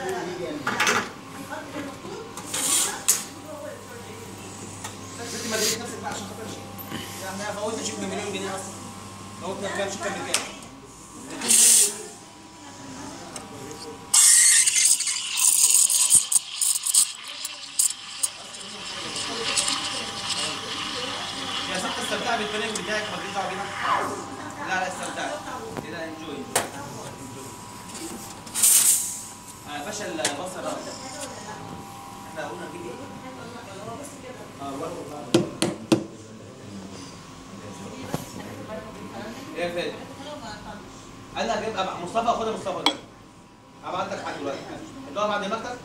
ست ما تجيش نفسك بقى عشان خاطر شيء يعني فوت تجيب بمليون جنيه اصلا فوت ما كانش كام كام يا ست استمتعي بالبرنامج بتاعك مالكيش دعوه بينا لا لا استمتعي كده انجوي آه باشا البصل ده. احنا قلنا نجيب ايه؟ اه الورق ايه يا فادي؟ انا هجيب أبع- مصطفى خد مصطفى ده هبعت لك حاجه دلوقتي اللي هو بعد المكتب